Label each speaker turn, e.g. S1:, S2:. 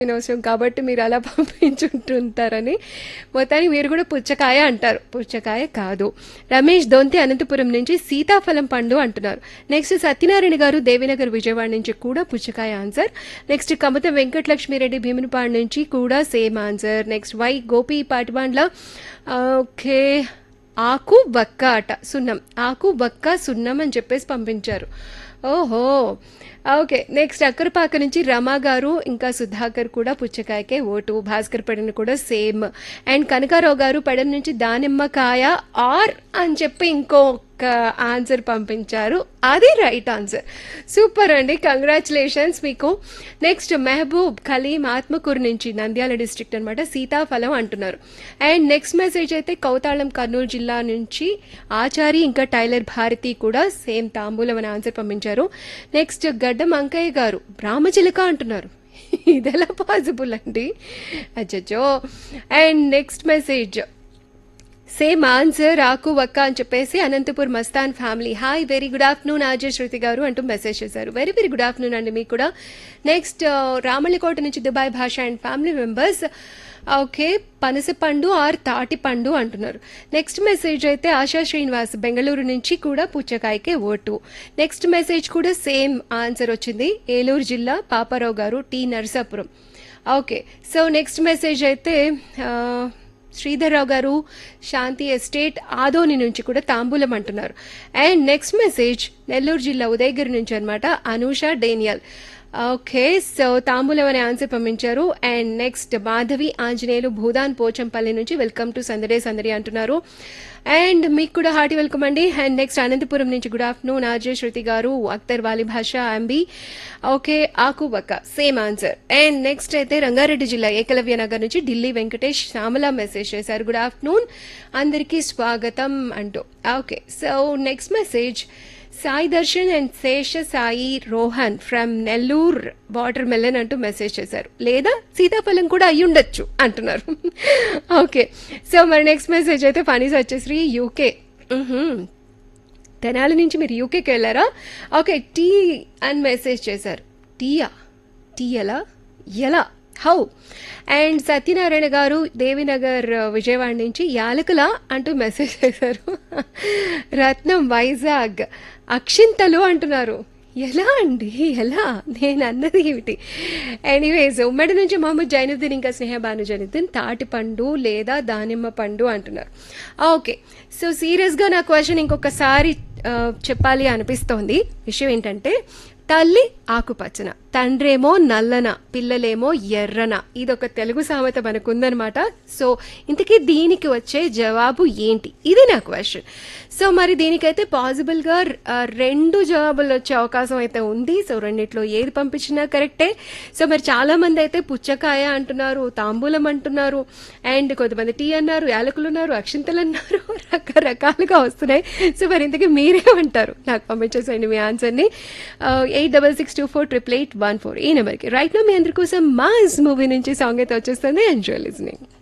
S1: అవసరం కాబట్టి మీరు అలా పంపించుంటుంటారని మొత్తానికి మీరు కూడా పుచ్చకాయ అంటారు పుచ్చకాయ కాదు రమేష్ దొంతి అనంతపురం నుంచి సీతాఫలం పండు అంటున్నారు నెక్స్ట్ సత్యనారాయణ గారు దేవినగర్ విజయవాడ నుంచి కూడా పుచ్చకాయ ఆన్సర్ నెక్స్ట్ కమత వెంకటలక్ష్మిరెడ్డి భీమునిపాడు నుంచి కూడా same answer next Y Gopi Patibandla okay ఆకు బక్క అట సున్నం ఆకు బక్క సున్నం అని చెప్పేసి పంపించారు ఓహో ఓకే నెక్స్ట్ అక్కరపాక నుంచి రమా గారు ఇంకా సుధాకర్ కూడా పుచ్చకాయకే ఓటు భాస్కర్ పడిన కూడా సేమ్ అండ్ కనకారావు గారు పడన నుంచి దానిమ్మకాయ ఆర్ అని చెప్పి ఇంకొక ఆన్సర్ పంపించారు అది రైట్ ఆన్సర్ సూపర్ అండి కంగ్రాచులేషన్స్ మీకు నెక్స్ట్ మెహబూబ్ ఖలీం ఆత్మకూరు నుంచి నంద్యాల డిస్ట్రిక్ట్ అనమాట సీతాఫలం అంటున్నారు అండ్ నెక్స్ట్ మెసేజ్ అయితే కౌతాళం కర్నూలు జిల్లా నుంచి ఆచారి ఇంకా టైలర్ భారతి కూడా సేమ్ తాంబూలం అని ఆన్సర్ పంపించారు నెక్స్ట్ గడ్డం అంకయ్య గారు బ్రాహ్మచిలక అంటున్నారు ఇది ఎలా పాసిబుల్ అండి అచ్చచ్చో and next message same answer ఆకు వక్క అని చెప్పేసి Anantapur Mastan family hi very good afternoon RJ Shruti garu అంటూ మెసేజ్ చేశారు వెరీ వెరీ గుడ్ ఆఫ్టర్నూన్ అండి మీకు కూడా నెక్స్ట్ రామళ్ళకోట నుంచి Dubai Basha and family members okay పనసపండు ఆర్ తాటి పండు అంటున్నారు నెక్స్ట్ మెసేజ్ అయితే ఆశా శ్రీనివాస్ బెంగళూరు నుంచి కూడా పుచ్చకాయకే ఓటు నెక్స్ట్ మెసేజ్ కూడా సేమ్ ఆన్సర్ వచ్చింది ఏలూరు జిల్లా Paparao garu T Narasapuram okay so next message అయితే ఆ, శ్రీధర్రావు గారు శాంతి ఎస్టేట్ ఆదోని నుంచి కూడా తాంబూలం అంటున్నారు అండ్ నెక్స్ట్ మెసేజ్ నెల్లూరు జిల్లా ఉదయగిరి నుంచి అనమాట అనూష డేనియల్ ఓకే సో తాంబూలం అనే ఆన్సర్ పంపించారు అండ్ నెక్స్ట్ మాధవి ఆంజనేయులు భూదాన్ పోచంపల్లి నుంచి వెల్కమ్ టు సందడే సందడి అంటున్నారు అండ్ మీకు కూడా హార్టీ వెల్కమ్ అండి అండ్ నెక్స్ట్ అనంతపురం నుంచి గుడ్ ఆఫ్టర్నూన్ ఆర్జే శృతి గారు అఖ్తర్ వాలి భాష అంబి ఓకే ఆకు బక్క సేమ్ ఆన్సర్ అండ్ నెక్స్ట్ అయితే రంగారెడ్డి జిల్లా ఏకలవ్య నగర్ నుంచి ఢిల్లీ వెంకటేష్ శ్యామల మెసేజ్ చేశారు గుడ్ ఆఫ్టర్నూన్ అందరికీ స్వాగతం అంటూ okay so next message Sai Darshan and Sesha Sai Rohan from Nellore watermelon అంటూ మెసేజ్ చేశారు లేదా సీతాఫలం కూడా అయి ఉండొచ్చు అంటున్నారు ఓకే సో మరి నెక్స్ట్ మెసేజ్ అయితే ఫనీస్ వచ్చేసి యూకే తెనాలి నుంచి మీరు యూకేకి వెళ్ళారా ఓకే టీ అని మెసేజ్ చేశారు టీయా టీ ఎలా ఎలా హౌ అండ్ సత్యనారాయణ గారు దేవినగర్ విజయవాడ నుంచి యాలకుల అంటూ మెసేజ్ చేశారు రత్నం వైజాగ్ అక్షింతలు అంటున్నారు ఎలా అండి ఎలా నేను అన్నది ఏమిటి ఎనీవేస్ ఉమ్మడి నుంచి మహమ్మద్ జైనుద్దీన్ ఇంకా స్నేహ భాను జైనుద్దీన్ తాటి పండు లేదా దానిమ్మ పండు అంటున్నారు ఓకే సో సీరియస్గా నా క్వశ్చన్ ఇంకొకసారి ఆ, చెప్పాలి అనిపిస్తోంది విషయం ఏంటంటే తల్లి ఆకుపచ్చన తండ్రేమో నల్లన పిల్లలేమో ఎర్రన ఇదొక తెలుగు సామెత మనకుందనమాట సో ఇంతకీ దీనికి వచ్చే జవాబు ఏంటి ఇది నా క్వశ్చన్ సో మరి దీనికైతే పాసిబుల్గా ఆ, రెండు జవాబులు వచ్చే అవకాశం అయితే ఉంది సో రెండిట్లో ఏది పంపించినా కరెక్టే సో మరి చాలా మంది అయితే పుచ్చకాయ అంటున్నారు తాంబూలం అంటున్నారు అండ్ కొంతమంది టీ అన్నారు యాలకులు ఉన్నారు అక్షింతలు అన్నారు రకరకాలుగా వస్తున్నాయి సో మరి ఇంతకీ మీరేమంటారు నాకు పంపించేసేయండి మీ ఆన్సర్ని eight double six two four triple eight one four ఈ నెంబర్కి రైట్ నా మీ అందరి కోసం మాస్ మూవీ నుంచి సాంగ్ అయితే వచ్చేస్తుంది ఎంజాయ్ లిజనింగ్